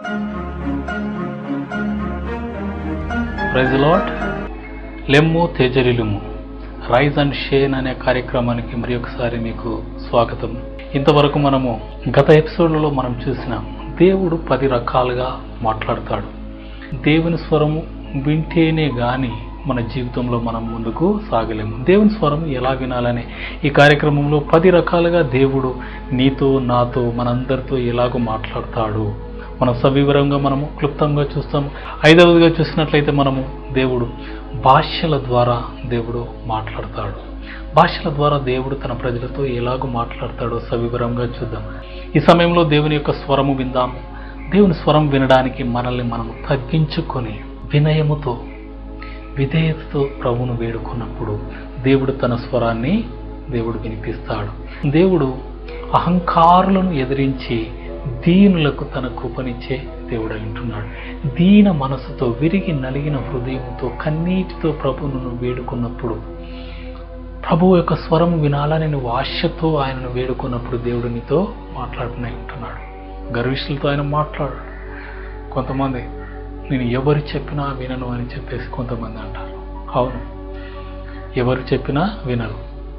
praise lot లెమ్ము తేజరిలుము rise and Shane అనే కార్యక్రమానికి మరి ఒకసారి మీకు స్వాగతం ఇంతవరకు మనము గత ఎపిసోడ్లలో మనం చూసినాం దేవుడు పది రకాలుగా మాట్లాడతాడు దేవుని స్వరము వింటేనే గాని మన జీవితంలో మనం ముందుకు సాగలేము దేవుని స్వరం ఎలా వినాలనే ఈ కార్యక్రమంలో పది రకాలుగా దేవుడు నీతో నాతో మనందరితో ఎలాగో మాట్లాడతాడు మనం సవివరంగా మనము క్లుప్తంగా చూస్తాం ఐదవదిగా చూసినట్లయితే మనము దేవుడు భాషల ద్వారా దేవుడు మాట్లాడతాడు భాషల ద్వారా దేవుడు తన ప్రజలతో ఎలాగో మాట్లాడతాడో సవివరంగా చూద్దాం ఈ సమయంలో దేవుని యొక్క స్వరము విందాము దేవుని స్వరం వినడానికి మనల్ని మనం తగ్గించుకొని వినయముతో విధేయతతో ప్రభువును వేడుకున్నప్పుడు దేవుడు తన స్వరాన్ని దేవుడు వినిపిస్తాడు దేవుడు అహంకారులను ఎదిరించి దీనులకు తన కృపనిచ్చే దేవుడు అంటున్నాడు దీన మనసుతో విరిగి నలిగిన హృదయంతో కన్నీటితో ప్రభువును నువ్వు వేడుకున్నప్పుడు ప్రభువు యొక్క స్వరం వినాలని నువ్వు ఆశతో ఆయనను వేడుకున్నప్పుడు దేవుడు నీతో మాట్లాడుతూనే ఉంటున్నాడు గర్విష్ఠులతో ఆయన మాట్లాడు కొంతమంది నేను ఎవరు చెప్పినా వినను అని చెప్పేసి కొంతమంది అంటారు అవును ఎవరు చెప్పినా వినరు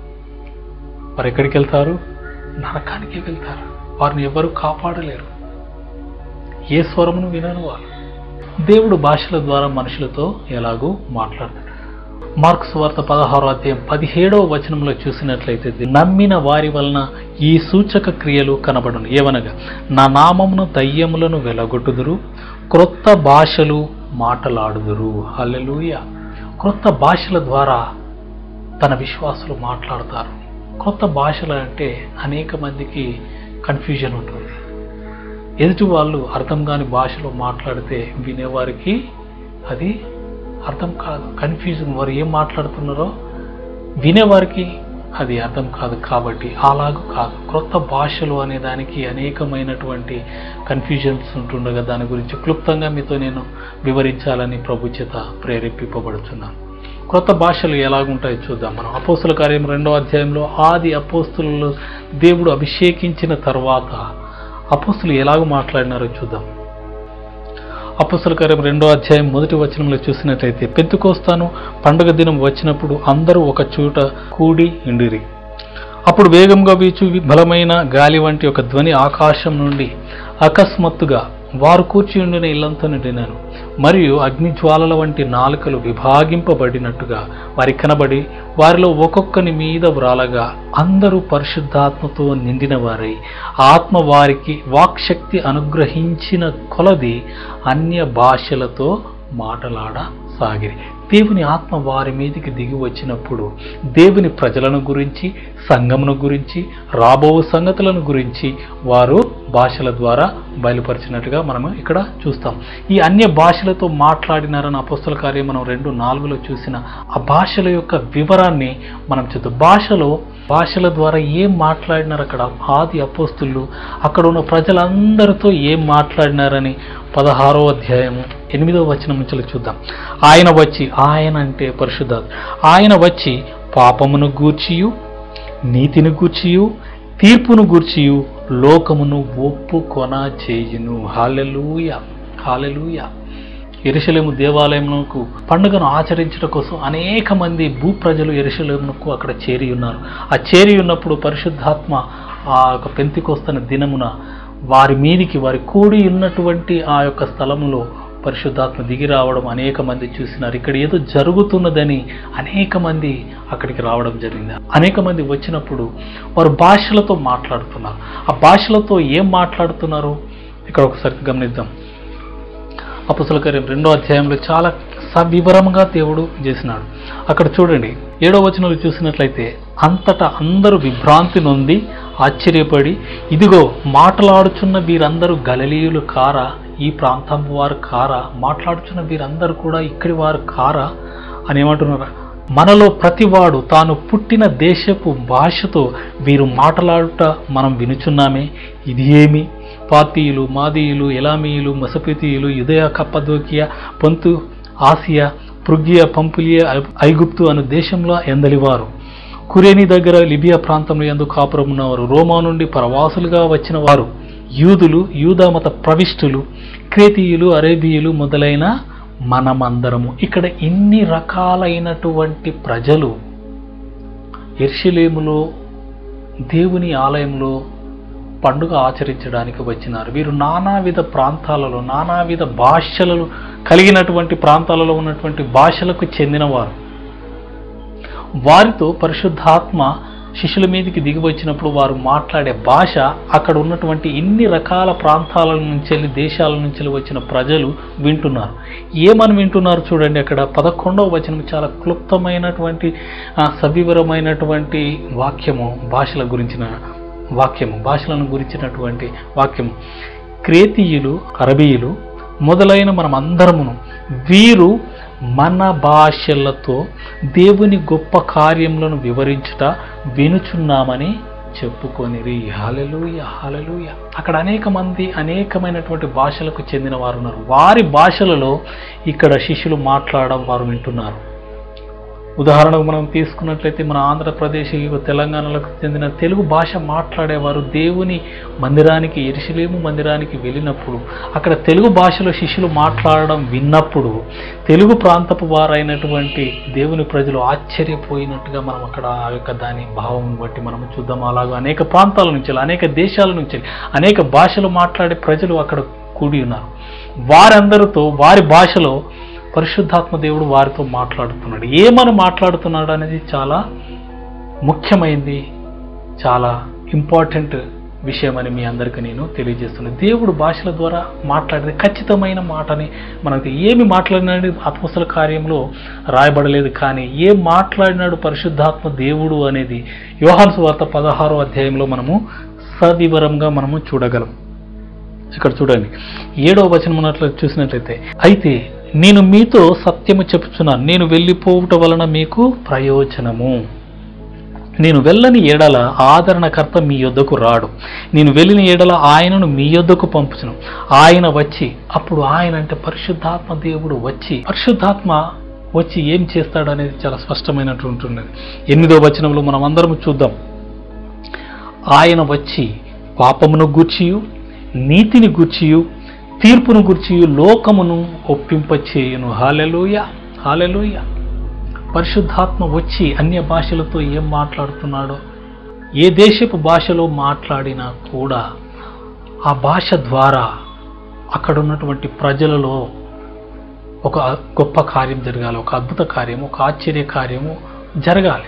వారు ఎక్కడికి వెళ్తారు నరకానికి వెళ్తారు వారిని ఎవరు కాపాడలేరు ఏ స్వరమును వినరు వారు దేవుడు భాషల ద్వారా మనుషులతో ఎలాగూ మాట్లాడతాడు మార్క్స్ వార్త పదహారో అధ్యాయం పదిహేడవ వచనంలో చూసినట్లయితే నమ్మిన వారి వలన ఈ సూచక క్రియలు కనబడును ఏవనగా నా నామమును దయ్యములను వెలగొట్టుదురు క్రొత్త భాషలు మాటలాడుదురు హల్లెలూయ క్రొత్త భాషల ద్వారా తన విశ్వాసులు మాట్లాడతారు కొత్త భాషలు అంటే అనేక మందికి కన్ఫ్యూజన్ ఉంటుంది ఎదుటి వాళ్ళు అర్థం కాని భాషలో మాట్లాడితే వినేవారికి అది అర్థం కాదు కన్ఫ్యూజన్ వారు ఏం మాట్లాడుతున్నారో వినేవారికి అది అర్థం కాదు కాబట్టి అలాగూ కాదు క్రొత్త భాషలు అనే దానికి అనేకమైనటువంటి కన్ఫ్యూజన్స్ ఉంటుండగా దాని గురించి క్లుప్తంగా మీతో నేను వివరించాలని ప్రభు చేత ప్రేరేపింపబడుతున్నాను క్రొత్త భాషలు ఎలాగుంటాయో చూద్దాం మనం అపోస్తుల కార్యం రెండో అధ్యాయంలో ఆది అపోస్తులు దేవుడు అభిషేకించిన తర్వాత అపోస్తులు ఎలాగ మాట్లాడినారో చూద్దాం అపోస్తుల కార్యం రెండో అధ్యాయం మొదటి వచనంలో చూసినట్లయితే పెంతుకోస్తాను పండుగ దినం వచ్చినప్పుడు అందరూ ఒక చోట కూడి ఉండిరి అప్పుడు వేగంగా వీచు బలమైన గాలి వంటి ఒక ధ్వని ఆకాశం నుండి అకస్మాత్తుగా వారు కూర్చి ఉండిన ఇల్లంతా నిండినాను మరియు అగ్ని జ్వాలల వంటి నాలుకలు విభాగింపబడినట్టుగా వారి కనబడి వారిలో ఒక్కొక్కని మీద వ్రాలగా అందరూ పరిశుద్ధాత్మతో నిండిన వారై ఆత్మ వారికి వాక్శక్తి అనుగ్రహించిన కొలది అన్య భాషలతో మాటలాడసాగిరి దేవుని ఆత్మ వారి మీదకి దిగి వచ్చినప్పుడు దేవుని ప్రజలను గురించి సంఘమును గురించి రాబో సంగతులను గురించి వారు భాషల ద్వారా బయలుపరిచినట్టుగా మనం ఇక్కడ చూస్తాం ఈ అన్య భాషలతో మాట్లాడినారని అపస్తుల కార్యం మనం రెండు నాలుగులో చూసిన ఆ భాషల యొక్క వివరాన్ని మనం చూద్దాం భాషలో భాషల ద్వారా ఏం మాట్లాడినారు అక్కడ ఆది అపోస్తులు అక్కడ ఉన్న ప్రజలందరితో ఏం మాట్లాడినారని పదహారో అధ్యాయము ఎనిమిదో వచనం నుంచి చూద్దాం ఆయన వచ్చి ఆయన అంటే పరిశుద్ధాత్మ ఆయన వచ్చి పాపమును గూర్చియు నీతిని గూర్చియు తీర్పును గూర్చియు లోకమును ఒప్పుకొన చేయును హాలెలూయ హాలెలూయ ఎరుషలేము దేవాలయమునకు పండుగను ఆచరించడం కోసం అనేక మంది భూప్రజలు ఎరుషలేమునకు అక్కడ చేరి ఉన్నారు ఆ చేరి ఉన్నప్పుడు పరిశుద్ధాత్మ ఆ యొక్క పెంతికొస్తున్న దినమున వారి మీదికి వారి కూడి ఉన్నటువంటి ఆ యొక్క స్థలములో పరిశుద్ధాత్మ దిగి రావడం అనేక మంది చూసినారు ఇక్కడ ఏదో జరుగుతున్నదని అనేక మంది అక్కడికి రావడం జరిగింది అనేక మంది వచ్చినప్పుడు వారు భాషలతో మాట్లాడుతున్నారు ఆ భాషలతో ఏం మాట్లాడుతున్నారు ఇక్కడ ఒకసారి గమనిద్దాం అపసుల కార్యం రెండో అధ్యాయంలో చాలా సవివరంగా దేవుడు చేసినాడు అక్కడ చూడండి ఏడో వచనంలో చూసినట్లయితే అంతటా అందరూ విభ్రాంతి నొంది ఆశ్చర్యపడి ఇదిగో మాట్లాడుచున్న వీరందరూ గలలీయులు కారా ఈ ప్రాంతం వారు కారా మాట్లాడుచున్న వీరందరూ కూడా ఇక్కడి వారు కారా అని ఏమంటున్నారా మనలో ప్రతివాడు తాను పుట్టిన దేశపు భాషతో వీరు మాట్లాడుట మనం వినుచున్నామే ఇది ఏమి పాతీయులు మాదీయులు ఎలామీయులు మసపితీయులు యుదయ కప్పదోకియ పొంతు ఆసియా పృగ్య పంపులియ ఐగుప్తు అను దేశంలో ఎందలివారు కురేని దగ్గర లిబియా ప్రాంతంలో ఎందుకు కాపురం ఉన్నవారు రోమా నుండి ప్రవాసులుగా వచ్చిన వారు యూదులు యూదామత ప్రవిష్టులు క్రేతీయులు అరేబియులు మొదలైన మనమందరము ఇక్కడ ఇన్ని రకాలైనటువంటి ప్రజలు ఎర్షిలేములో దేవుని ఆలయంలో పండుగ ఆచరించడానికి వచ్చినారు వీరు నానావిధ ప్రాంతాలలో నానావిధ భాషలలో కలిగినటువంటి ప్రాంతాలలో ఉన్నటువంటి భాషలకు చెందినవారు వారితో పరిశుద్ధాత్మ శిష్యుల మీదకి దిగి వచ్చినప్పుడు వారు మాట్లాడే భాష అక్కడ ఉన్నటువంటి ఇన్ని రకాల ప్రాంతాల నుంచి వెళ్ళి దేశాల నుంచి వెళ్ళి వచ్చిన ప్రజలు వింటున్నారు ఏమని వింటున్నారు చూడండి అక్కడ పదకొండవ వచనం చాలా క్లుప్తమైనటువంటి ఆ, సవివరమైనటువంటి వాక్యము భాషల గురించిన వాక్యము భాషలను గురించినటువంటి వాక్యము క్రేతీయులు అరబీయులు మొదలైన మనం అందరమును వీరు మన భాషలతో దేవుని గొప్ప కార్యములను వివరించుట వినుచున్నామని చెప్పుకొనిరి హలలుయ హలలుయ అక్కడ అనేక మంది అనేకమైనటువంటి భాషలకు చెందిన వారు ఉన్నారు వారి భాషలలో ఇక్కడ శిష్యులు మాట్లాడడం వారు వింటున్నారు ఉదాహరణకు మనం తీసుకున్నట్లయితే మన ఆంధ్రప్రదేశ్ ఇగో తెలంగాణలకు చెందిన తెలుగు భాష మాట్లాడేవారు దేవుని మందిరానికి ఎరుసలేము మందిరానికి వెళ్ళినప్పుడు అక్కడ తెలుగు భాషలో శిష్యులు మాట్లాడడం విన్నప్పుడు తెలుగు ప్రాంతపు వారైనటువంటి దేవుని ప్రజలు ఆశ్చర్యపోయినట్టుగా మనం అక్కడ ఆ యొక్క దాని భావం బట్టి మనం చూద్దాం అలాగే అనేక ప్రాంతాల నుంచి అనేక దేశాల నుంచి అనేక భాషలు మాట్లాడే ప్రజలు అక్కడ కూడి ఉన్నారు వారందరితో వారి భాషలో పరిశుద్ధాత్మ దేవుడు వారితో మాట్లాడుతున్నాడు ఏమని మాట్లాడుతున్నాడు అనేది చాలా ముఖ్యమైనది చాలా ఇంపార్టెంట్ విషయం అని మీ అందరికీ నేను తెలియజేస్తున్నాను దేవుడు భాషల ద్వారా మాట్లాడేది ఖచ్చితమైన మాటని మనకి ఏమి మాట్లాడినాడు అత్వసల కార్యంలో రాయబడలేదు కానీ ఏం మాట్లాడినాడు పరిశుద్ధాత్మ దేవుడు అనేది యోహాను వార్త పదహారో అధ్యాయంలో మనము సవివరంగా మనము చూడగలం ఇక్కడ చూడండి ఏడో వచనం ఉన్నట్లు చూసినట్లయితే అయితే నేను మీతో సత్యము చెప్పుచున్నాను నేను వెళ్ళిపోవుట వలన మీకు ప్రయోజనము నేను వెళ్ళని ఎడల ఆదరణకర్త మీ యొద్దకు రాడు నేను వెళ్ళిన ఎడల ఆయనను మీ యొద్దకు పంపుచును ఆయన వచ్చి అప్పుడు ఆయన అంటే పరిశుద్ధాత్మ దేవుడు వచ్చి పరిశుద్ధాత్మ వచ్చి ఏం చేస్తాడు అనేది చాలా స్పష్టమైనట్టు ఉంటున్నది ఎనిమిదో వచనంలో మనం అందరం చూద్దాం ఆయన వచ్చి పాపమును గూర్చియు నీతిని గూర్చియు తీర్పును గూర్చియు లోకమును ఒప్పింపచేయును హాలెలూయ హాలెలూయ పరిశుద్ధాత్మ వచ్చి అన్య భాషలతో ఏం మాట్లాడుతున్నాడో ఏ దేశపు భాషలో మాట్లాడినా కూడా ఆ భాష ద్వారా అక్కడ ఉన్నటువంటి ప్రజలలో ఒక గొప్ప కార్యం జరగాలి ఒక అద్భుత కార్యం ఒక ఆశ్చర్య కార్యము జరగాలి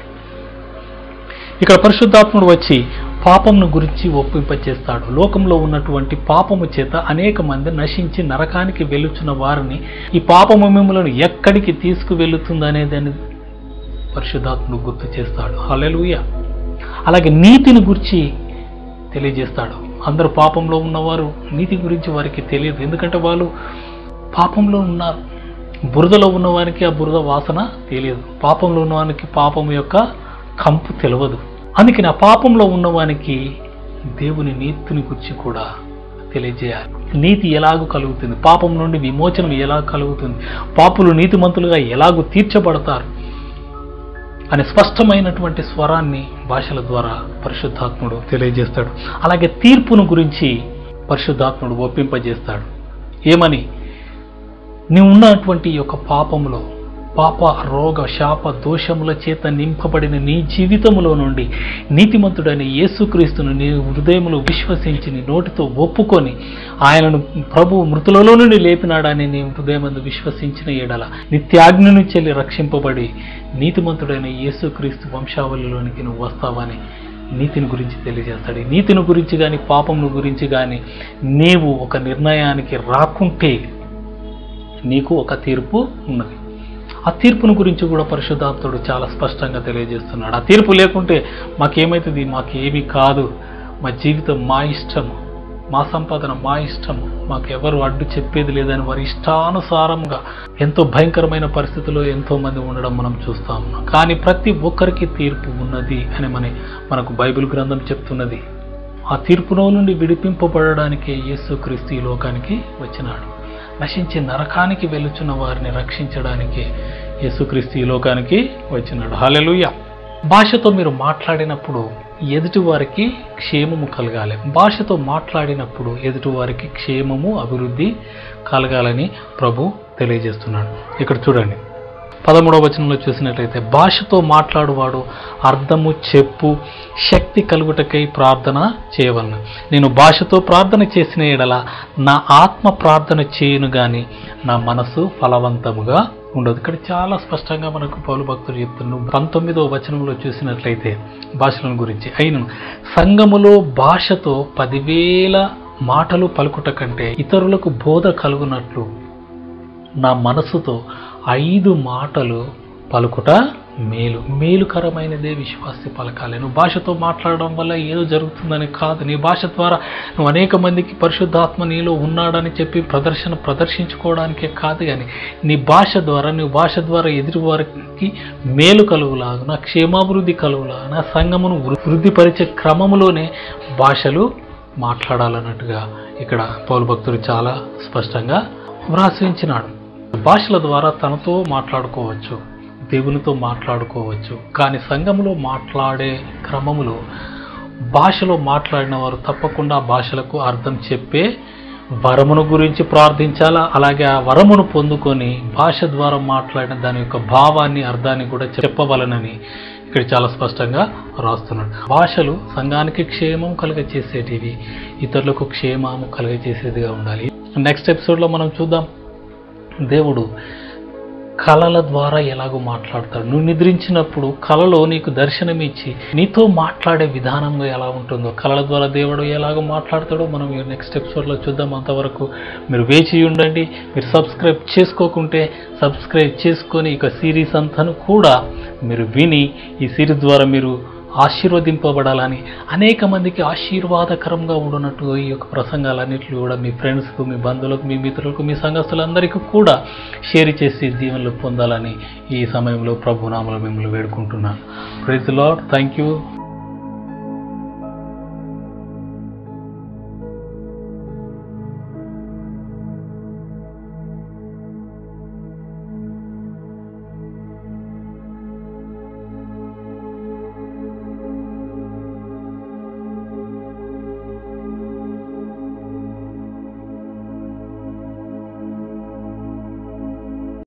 ఇక్కడ పరిశుద్ధాత్ముడు వచ్చి పాపమును గురించి ఒప్పింపచేస్తాడు లోకంలో ఉన్నటువంటి పాపము చేత అనేక మంది నశించి నరకానికి వెలుచున్న వారిని ఈ పాపము మిమ్మలను ఎక్కడికి తీసుకువెళుతుందనేదని పరిశుద్ధాత్ముడు గుర్తు చేస్తాడు హల్లెలూయా అలాగే నీతిని గురించి తెలియజేస్తాడు అందరూ పాపంలో ఉన్నవారు నీతి గురించి వారికి తెలియదు ఎందుకంటే వాళ్ళు పాపంలో ఉన్నారు బురదలో ఉన్నవారికి ఆ బురద వాసన తెలియదు పాపంలో ఉన్నవానికి పాపం యొక్క కంపు తెలియదు అందుకని ఆ పాపంలో ఉన్నవానికి దేవుని నీతిని గురించి కూడా తెలియజేయాలి నీతి ఎలాగూ కలుగుతుంది పాపం నుండి విమోచనం ఎలా కలుగుతుంది పాపులు నీతిమంతులుగా ఎలాగూ తీర్చబడతారు అనే స్పష్టమైనటువంటి స్వరాన్ని భాషల ద్వారా పరిశుద్ధాత్ముడు తెలియజేస్తాడు అలాగే తీర్పును గురించి పరిశుద్ధాత్ముడు ఒప్పింపజేస్తాడు ఏమని నీవు ఉన్నటువంటి ఈ యొక్క పాపములో పాప రోగ శాప దోషముల చేత నింపబడిన నీ జీవితములో నుండి నీతిమంతుడైన యేసుక్రీస్తును నీ హృదయములో విశ్వసించి నీ నోటితో ఒప్పుకొని ఆయనను ప్రభు మృతులలో నుండి లేపినాడని నీ హృదయమందు విశ్వసించిన ఎడల నిత్యాగ్ని నుంచి వెళ్ళి రక్షింపబడి నీతిమంతుడైన యేసుక్రీస్తు వంశావళిలోనికి నువ్వు వస్తావని నీతిని గురించి తెలియజేస్తాడు ఈ నీతిని గురించి కానీ పాపమును గురించి కానీ నీవు ఒక నిర్ణయానికి రాకుంటే నీకు ఒక తీర్పు ఉన్నది ఆ తీర్పును గురించి కూడా పరిశుద్ధాత్ముడు చాలా స్పష్టంగా తెలియజేస్తున్నాడు ఆ తీర్పు లేకుంటే మాకేమవుతుంది మాకేమీ కాదు మా జీవితం మా ఇష్టం మా సంపాదన మా ఇష్టం మాకు ఎవరు అడ్డు చెప్పేది లేదని వారి ఇష్టానుసారంగా ఎంతో భయంకరమైన పరిస్థితిలో ఎంతో మంది ఉండడం మనం చూస్తా ఉన్నాం కానీ ప్రతి ఒక్కరికి తీర్పు ఉన్నది అని మన మనకు బైబిల్ గ్రంథం చెప్తున్నది ఆ తీర్పులో నుండి విడిపింపబడడానికి యేసుక్రీస్తు ఈ లోకానికి వచ్చినాడు నశించి నరకానికి వెలుచున్న వారిని రక్షించడానికి యేసుక్రీస్తు ఈ లోకానికి వచ్చినాడు హల్లెలూయా భాషతో మీరు మాట్లాడినప్పుడు ఎదుటివారికి క్షేమము కలగాలి భాషతో మాట్లాడినప్పుడు ఎదుటివారికి క్షేమము అభివృద్ధి కలగాలని ప్రభు తెలియజేస్తున్నాడు ఇక్కడ చూడండి పదమూడవ వచనంలో చూసినట్లయితే భాషతో మాట్లాడువాడు అర్థము చెప్పు శక్తి కలుగుటకై ప్రార్థన చేయవలను నేను భాషతో ప్రార్థన చేసిన ఎడల నా ఆత్మ ప్రార్థన చేయను గాని నా మనసు ఫలవంతముగా ఉండదు ఇక్కడ చాలా స్పష్టంగా మనకు పౌలు భక్తులు చెప్తున్నారు పంతొమ్మిదవ వచనంలో చూసినట్లయితే భాషల గురించి అయినను సంఘములో భాషతో పదివేల మాటలు పలుకుట కంటే ఇతరులకు బోధ కలుగునట్లు నా మనసుతో ఐదు మాటలు పలుకుట మేలు మేలుకరమైనదే విశ్వాసి పలకాలి నువ్వు భాషతో మాట్లాడడం వల్ల ఏదో జరుగుతుందని కాదు నీ భాష ద్వారా నువ్వు అనేక మందికి పరిశుద్ధాత్మ నీలో ఉన్నాడని చెప్పి ప్రదర్శన ప్రదర్శించుకోవడానికే కాదు కానీ నీ భాష ద్వారా నీ భాష ద్వారా ఎదుటి వారికి మేలు కలుగులాగున క్షేమాభివృద్ధి కలుగులాగున సంఘమును వృ- వృద్ధిపరిచే క్రమములోనే భాషలు మాట్లాడాలన్నట్టుగా ఇక్కడ పౌలు భక్తుడు చాలా స్పష్టంగా వ్రాసించినాడు భాషల ద్వారా తనతో మాట్లాడుకోవచ్చు దేవునితో మాట్లాడుకోవచ్చు కానీ సంఘములో మాట్లాడే క్రమములో భాషలో మాట్లాడిన వారు తప్పకుండా ఆ భాషలకు అర్థం చెప్పే వరమును గురించి ప్రార్థించాలా అలాగే ఆ వరమును పొందుకొని భాష ద్వారా మాట్లాడిన దాని యొక్క భావాన్ని అర్థాన్ని కూడా చెప్పవలనని ఇక్కడ చాలా స్పష్టంగా రాస్తున్నాడు భాషలు సంఘానికి క్షేమం కలుగచేసేటివి ఇతరులకు క్షేమము కలుగచేసేదిగా ఉండాలి నెక్స్ట్ ఎపిసోడ్లో మనం చూద్దాం దేవుడు కళల ద్వారా ఎలాగో మాట్లాడతాడు నువ్వు నిద్రించినప్పుడు కళలో నీకు దర్శనం ఇచ్చి నీతో మాట్లాడే విధానంగా ఎలా ఉంటుందో కళల ద్వారా దేవుడు ఎలాగో మాట్లాడతాడో మనం ఈ నెక్స్ట్ ఎపిసోడ్లో చూద్దాం అంతవరకు మీరు వేచి ఉండండి మీరు సబ్స్క్రైబ్ చేసుకోకుంటే సబ్స్క్రైబ్ చేసుకొని ఇక సిరీస్ అంతాను కూడా మీరు విని ఈ సిరీస్ ద్వారా మీరు ఆశీర్వదింపబడాలని అనేక మందికి ఆశీర్వాదకరంగా ఉండునట్టు ఈ యొక్క ప్రసంగాలన్నింటిలో కూడా మీ ఫ్రెండ్స్కు మీ బంధువులకు మీ మిత్రులకు మీ సంఘస్థులందరికీ కూడా షేర్ చేసి దీవెనలు పొందాలని ఈ సమయంలో ప్రభు నామలు మిమ్మల్ని వేడుకుంటున్నాను ప్రైజ్ లాడ్ థ్యాంక్ యూ